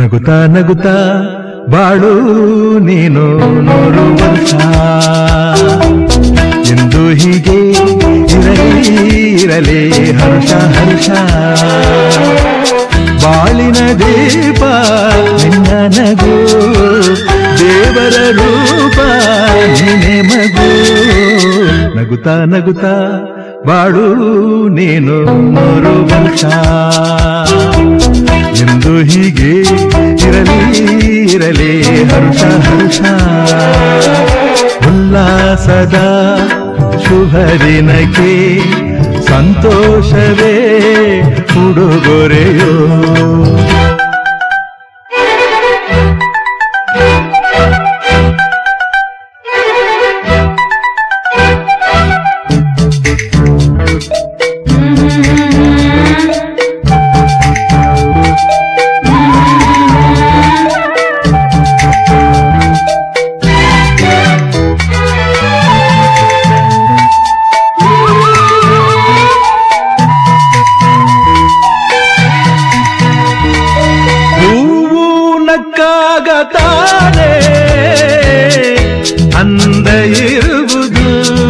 ನಗುತ್ತಾ ನಗುತ್ತಾ ಬಾಳು ನೀನು ನೂರು ವರ್ಷ ಎಂದು ಹೀಗೆ ಇರಲಿ ಇರಲಿ ಹರ್ಷ ಹರ್ಷ ಬಾಳಿನ ದೀಪ ನಿನ್ನ ನಗು ದೇವರ ರೂಪ ನೀನೆ ಮಗು ನಗುತ್ತಾ ನಗುತ್ತಾ ಬಾಳು ನೀನು ನೂರು ವರ್ಷ ಎಂದು ಹೀಗೆ ಇರಲಿ ಇರಲಿ ಹರ್ಷ ಹರ್ಷ ಉಲ್ಲಾಸದ ಶುಭ ದಿನಕ್ಕೆ ಸಂತೋಷವೇ ಉಡುಗೊರೆಯೋ ಹೂವು ನಕ್ಕಾಗ ತಾನೇ ಅಂದ ಇರುವುದು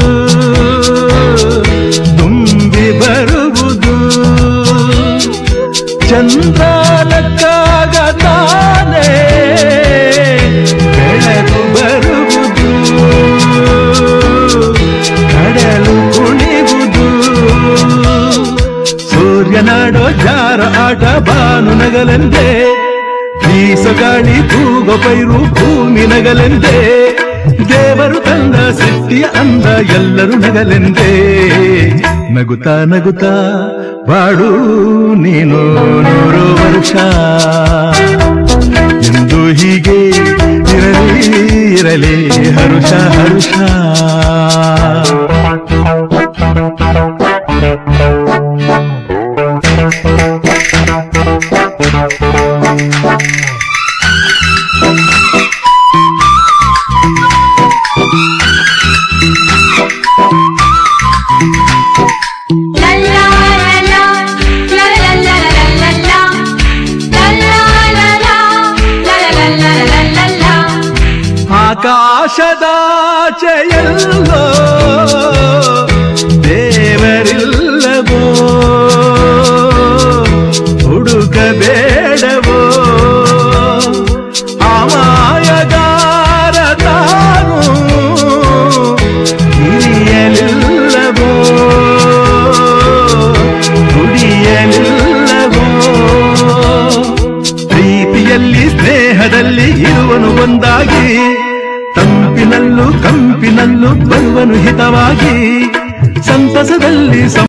ತುಂಬಿ ಬರುವುದು ಚಂದ್ರಾಲಕ್ಕಾಗ ತಾನೇ ಬೆಳಕು ಬರುವುದು ಕಡಲು ಕುಣಿವುದು ಸೂರ್ಯನಾಡೋ ಜಾರ ಆಟ ಬಾನು ನಗಲೆಂದೇ ಬೀಸೋ ಗಾಳಿ ತೂಗೋ ಪೈರು ಭೂಮಿ ನಗಲೆಂದೇ ದೇವರು ತಂದ ಸಿದ್ಧಿಯ ಅಂದ ಎಲ್ಲರೂ ನಗಲೆಂದೇ ನಗುತ್ತಾ ನಗುತ್ತಾ ಬಾಡು ನೀನು ನೂರು ವರ್ಷ ಎಂದು ಹೀಗೆ ಇರಲಿ ಇರಲಿ ಹರುಷ ಹರುಷ La la la la, la la la la la la la, la la la la, la la la la la la la. ಆಕಾಶದಾಚೆಯಲ್ಲೋ ದೇವರಿಲ್ಲವೋ ಹುಡುಕಬೇಡವೋ ಅಮಾಯಗಾರ ತಾನು ಹಿರಿಯಲಿಲ್ಲವೋ ದುಡಿಯಲಿಲ್ಲವೋ ಪ್ರೀತಿಯಲ್ಲಿ ಸ್ನೇಹದಲ್ಲಿ ಇರುವನು ಒಂದಾಗಿ ತಂಪಿನಲ್ಲೂ ಕಂಪಿನಲ್ಲೂ ಬರುವನು ಹಿತವಾಗಿ ಸಂತಸದಲ್ಲಿ